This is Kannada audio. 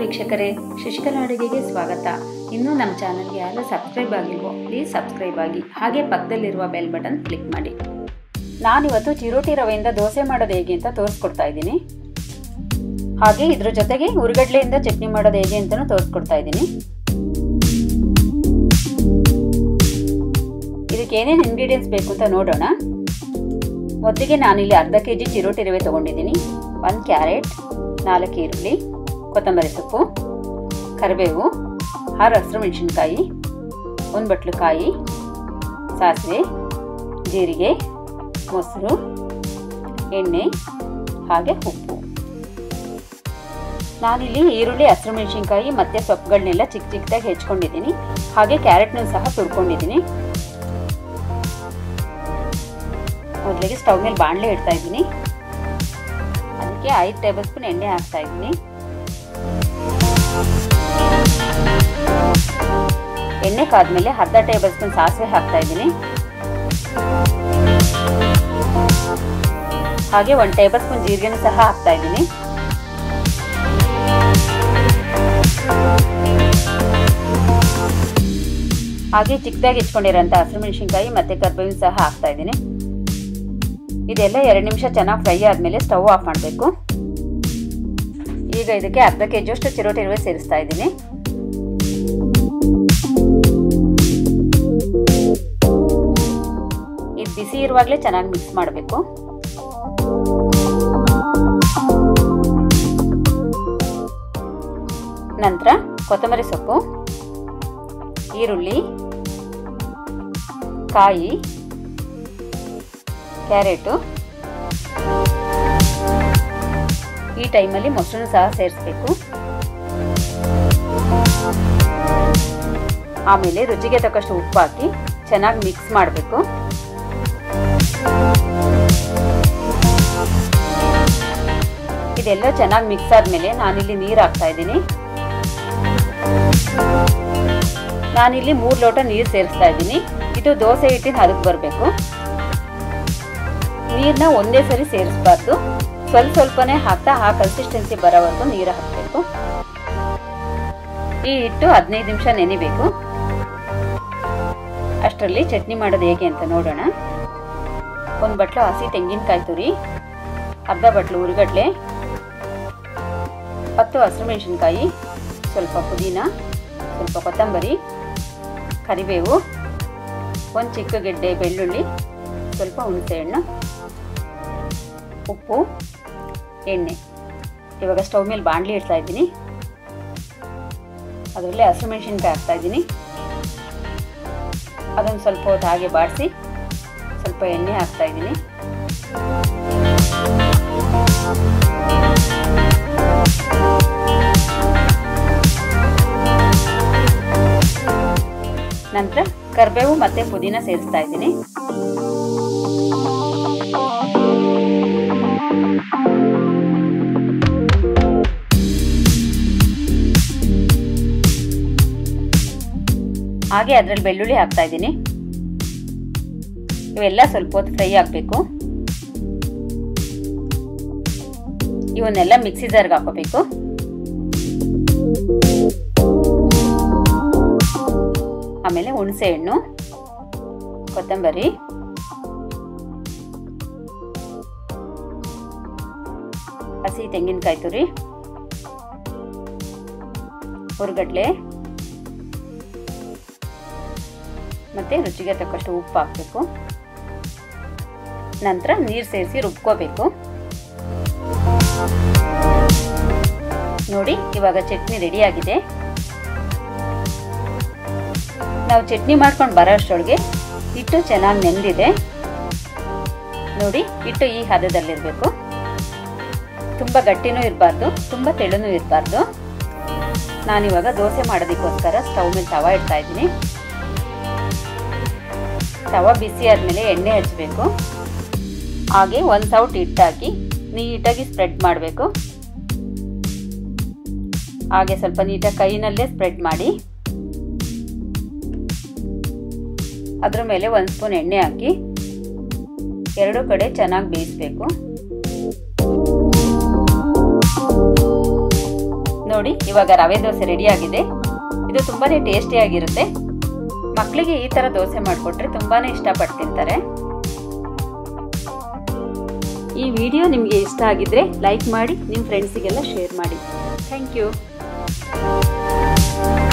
ವೀಕ್ಷಕರೇ ಶಶಿಕಲಾ ಅಡುಗೆಗೆ ಸ್ವಾಗತ ಇನ್ನೂ ನಮ್ಮ ಚಾನಲ್ಗೆ ಯಾರು ಸಬ್ಸ್ಕ್ರೈಬ್ ಆಗಿಲ್ವೋ ಪ್ಲೀಸ್ ಸಬ್ಸ್ಕ್ರೈಬ್ ಆಗಿ ಹಾಗೆ ಪಕ್ಕದಲ್ಲಿರುವ ಬೆಲ್ ಬಟನ್ ಕ್ಲಿಕ್ ಮಾಡಿ ನಾನಿವತ್ತು ಚಿರೋಟಿ ರವೆಯಿಂದ ದೋಸೆ ಮಾಡೋದು ಹೇಗೆ ಅಂತ ತೋರಿಸ್ಕೊಡ್ತಾ ಇದ್ದೀನಿ ಹಾಗೆ ಇದ್ರ ಜೊತೆಗೆ ಉರುಗಡ್ಲೆಯಿಂದ ಚಟ್ನಿ ಮಾಡೋದು ಹೇಗೆ ಅಂತಲೂ ತೋರಿಸ್ಕೊಡ್ತಾ ಇದ್ದೀನಿ ಇದಕ್ಕೆ ಏನೇನು ಇಂಗ್ರೀಡಿಯೆಂಟ್ಸ್ ಬೇಕು ಅಂತ ನೋಡೋಣ ಮೊದಲಿಗೆ ನಾನಿಲ್ಲಿ ಅರ್ಧ ಕೆ ಜಿ ಚಿರೋಟಿ ರವೆ ತೊಗೊಂಡಿದ್ದೀನಿ ಒಂದು ಕ್ಯಾರೆಟ್ ನಾಲ್ಕು ಈರುಳ್ಳಿ ಕೊತ್ತಂಬರಿ ಸೊಪ್ಪು ಕರಿಬೇವು ಆರು ಹಸಿರು ಮೆಣಸಿನ್ಕಾಯಿ ಒಂದು ಬಟ್ಲು ಕಾಯಿ ಸಾಸಿವೆ ಜೀರಿಗೆ ಮೊಸರು ಎಣ್ಣೆ ಹಾಗೆ ಉಪ್ಪು ನಾನಿಲ್ಲಿ ಈರುಳ್ಳಿ ಹಸಿರು ಮೆಣಸಿನ್ಕಾಯಿ ಮತ್ತು ಸೊಪ್ಪುಗಳನ್ನೆಲ್ಲ ಚಿಕ್ಕ ಚಿಕ್ಕದಾಗಿ ಹೆಚ್ಕೊಂಡಿದ್ದೀನಿ ಹಾಗೆ ಕ್ಯಾರೆಟ್ನೂ ಸಹ ತುರ್ಕೊಂಡಿದ್ದೀನಿ ಮೊದಲಿಗೆ ಸ್ಟವ್ ಮೇಲೆ ಬಾಣಲೆ ಇಡ್ತಾ ಇದ್ದೀನಿ ಅದಕ್ಕೆ ಐದು ಟೇಬಲ್ ಸ್ಪೂನ್ ಎಣ್ಣೆ ಹಾಕ್ತಾ ಇದ್ದೀನಿ ಎಣ್ಣೆ ಕಾದ್ಮೇಲೆ ಅರ್ಧ ಟೇಬಲ್ ಸ್ಪೂನ್ ಸಾಸಿವೆ ಹಾಕ್ತಾ ಇದ್ದೀನಿ ಹಾಗೆ ಒಂದು ಟೇಬಲ್ ಸ್ಪೂನ್ ಜೀರಿಗೆನೂ ಸಹ ಹಾಕ್ತಾ ಇದ್ದೀನಿ ಹಾಗೆ ಚಿಕ್ಕದಾಗಿ ಇಟ್ಕೊಂಡಿರೋಂಥ ಹಸಿರು ಮೆಣಸಿನ್ಕಾಯಿ ಮತ್ತು ಕರ್ಬೇವಿನ ಸಹ ಹಾಕ್ತಾ ಇದ್ದೀನಿ ಇದೆಲ್ಲ ಎರಡು ನಿಮಿಷ ಚೆನ್ನಾಗಿ ಫ್ರೈ ಆದಮೇಲೆ ಸ್ಟವ್ ಆಫ್ ಮಾಡಬೇಕು ಈಗ ಇದಕ್ಕೆ ಅರ್ಧ ಕೆ ಜಿಯಷ್ಟು ಚಿರೋಟಿ ರವೆ ಸೇರಿಸ್ತಾ ಇದ್ದೀನಿ ಇದು ಬಿಸಿ ಇರುವಾಗಲೇ ಚೆನ್ನಾಗಿ ಮಿಕ್ಸ್ ಮಾಡಬೇಕು ನಂತರ ಕೊತ್ತಂಬರಿ ಸೊಪ್ಪು ಈರುಳ್ಳಿ ಕಾಯಿ ಕ್ಯಾರೆಟು ಈ ಟೈಮಲ್ಲಿ ಮೊಸರನ್ನು ಸಹ ಸೇರಿಸ್ಬೇಕು ಆಮೇಲೆ ರುಚಿಗೆ ತಕ್ಕಷ್ಟು ಉಪ್ಪು ಹಾಕಿ ಚೆನ್ನಾಗಿ ಮಿಕ್ಸ್ ಮಾಡಬೇಕು ಇದೆಲ್ಲ ಚೆನ್ನಾಗಿ ಮಿಕ್ಸ್ ಆದಮೇಲೆ ನಾನಿಲ್ಲಿ ನೀರು ಹಾಕ್ತಾ ಇದ್ದೀನಿ ನಾನಿಲ್ಲಿ ಮೂರು ಲೋಟ ನೀರು ಸೇರಿಸ್ತಾ ಇದ್ದೀನಿ ಇದು ದೋಸೆ ಹಿಟ್ಟಿನ ಹದಕ್ಕೆ ಬರಬೇಕು ನೀರನ್ನ ಒಂದೇ ಸರಿ ಸೇರಿಸಬಾರ್ದು ಸ್ವಲ್ಪ ಸ್ವಲ್ಪನೇ ಹಾಕ್ತಾ ಆ ಕನ್ಸಿಸ್ಟೆನ್ಸಿ ಬರೋವರೆಗೂ ನೀರು ಹಾಕಬೇಕು ಈ ಹಿಟ್ಟು ಹದಿನೈದು ನಿಮಿಷ ನೆನಿಬೇಕು ಅಷ್ಟರಲ್ಲಿ ಚಟ್ನಿ ಮಾಡೋದು ಹೇಗೆ ಅಂತ ನೋಡೋಣ ಒಂದು ಬಟ್ಲು ಹಸಿ ತೆಂಗಿನಕಾಯಿ ತುರಿ ಅರ್ಧ ಬಟ್ಲು ಉರುಗಡ್ಲೆ ಹತ್ತು ಹಸಿರು ಮೆಣಸಿನ್ಕಾಯಿ ಸ್ವಲ್ಪ ಪುದೀನ ಸ್ವಲ್ಪ ಕೊತ್ತಂಬರಿ ಕರಿಬೇವು ಒಂದು ಚಿಕ್ಕ ಗೆಡ್ಡೆ ಬೆಳ್ಳುಳ್ಳಿ ಸ್ವಲ್ಪ ಹುಣಸೆಹಣ್ಣು ಉಪ್ಪು ಎಣ್ಣೆ ಇವಾಗ ಸ್ಟವ್ ಮೇಲೆ ಬಾಣಲಿ ಇಡ್ತಾ ಇದ್ದೀನಿ ಅದರಲ್ಲೇ ಹಸಿರು ಮೆಣಸಿನ್ಕಾಯಿ ಹಾಕ್ತಾ ಇದ್ದೀನಿ ಅದನ್ನು ಸ್ವಲ್ಪ ಹೊತ್ತು ಹಾಗೆ ಬಾಡಿಸಿ ಸ್ವಲ್ಪ ಎಣ್ಣೆ ಹಾಕ್ತಾ ಇದ್ದೀನಿ ನಂತರ ಕರಿಬೇವು ಮತ್ತು ಪುದೀನ ಸೇರಿಸ್ತಾ ಇದ್ದೀನಿ ಹಾಗೆ ಅದರಲ್ಲಿ ಬೆಳ್ಳುಳ್ಳಿ ಹಾಕ್ತಾ ಇದ್ದೀನಿ ಇವೆಲ್ಲ ಸ್ವಲ್ಪ ಹೊತ್ತು ಫ್ರೈ ಆಗಬೇಕು ಇವನ್ನೆಲ್ಲ ಮಿಕ್ಸಿ ಜಾರ್ಗೆ ಹಾಕೋಬೇಕು ಆಮೇಲೆ ಹುಣಸೆ ಹಣ್ಣು ಕೊತ್ತಂಬರಿ ಹಸಿ ತೆಂಗಿನಕಾಯಿ ತುರಿ ಹುರ್ಗಡ್ಲೆ ಮತ್ತು ರುಚಿಗೆ ತಕ್ಕಷ್ಟು ಉಪ್ಪು ಹಾಕಬೇಕು ನಂತರ ನೀರು ಸೇರಿಸಿ ರುಬ್ಕೋಬೇಕು ನೋಡಿ ಇವಾಗ ಚಟ್ನಿ ರೆಡಿಯಾಗಿದೆ ನಾವು ಚಟ್ನಿ ಮಾಡ್ಕೊಂಡು ಬರೋ ಅಷ್ಟರೊಳಗೆ ಹಿಟ್ಟು ಚೆನ್ನಾಗಿ ನೆಂದಿದೆ ನೋಡಿ ಹಿಟ್ಟು ಈ ಹದದಲ್ಲಿರಬೇಕು ತುಂಬ ಗಟ್ಟಿನೂ ಇರಬಾರ್ದು ತುಂಬ ತೆಳುನೂ ಇರಬಾರ್ದು ನಾನಿವಾಗ ದೋಸೆ ಮಾಡೋದಕ್ಕೋಸ್ಕರ ಸ್ಟವ್ ಮೇಲೆ ತವ ಇಡ್ತಾ ಇದ್ದೀನಿ ತವ ಬಿಸಿ ಆದಮೇಲೆ ಎಣ್ಣೆ ಹಚ್ಚಬೇಕು ಹಾಗೆ ಒಂದು ಸೌಟ್ ಹಿಟ್ಟಾಕಿ ನೀಟಾಗಿ ಸ್ಪ್ರೆಡ್ ಮಾಡಬೇಕು ಹಾಗೆ ಸ್ವಲ್ಪ ನೀಟಾಗಿ ಕೈನಲ್ಲೇ ಸ್ಪ್ರೆಡ್ ಮಾಡಿ ಅದ್ರ ಮೇಲೆ ಒಂದು ಸ್ಪೂನ್ ಎಣ್ಣೆ ಹಾಕಿ ಎರಡು ಕಡೆ ಚೆನ್ನಾಗಿ ಬೇಯಿಸ್ಬೇಕು ನೋಡಿ ಇವಾಗ ರವೆ ದೋಸೆ ರೆಡಿಯಾಗಿದೆ ಇದು ತುಂಬಾ ಟೇಸ್ಟಿಯಾಗಿರುತ್ತೆ ಮಕ್ಕಳಿಗೆ ಈ ಥರ ದೋಸೆ ಮಾಡಿಕೊಟ್ರೆ ತುಂಬಾ ಇಷ್ಟಪಟ್ಟು ತಿಂತಾರೆ ಈ ವಿಡಿಯೋ ನಿಮಗೆ ಇಷ್ಟ ಆಗಿದ್ರೆ ಲೈಕ್ ಮಾಡಿ ನಿಮ್ಮ ಫ್ರೆಂಡ್ಸಿಗೆಲ್ಲ ಶೇರ್ ಮಾಡಿ ಥ್ಯಾಂಕ್ ಯು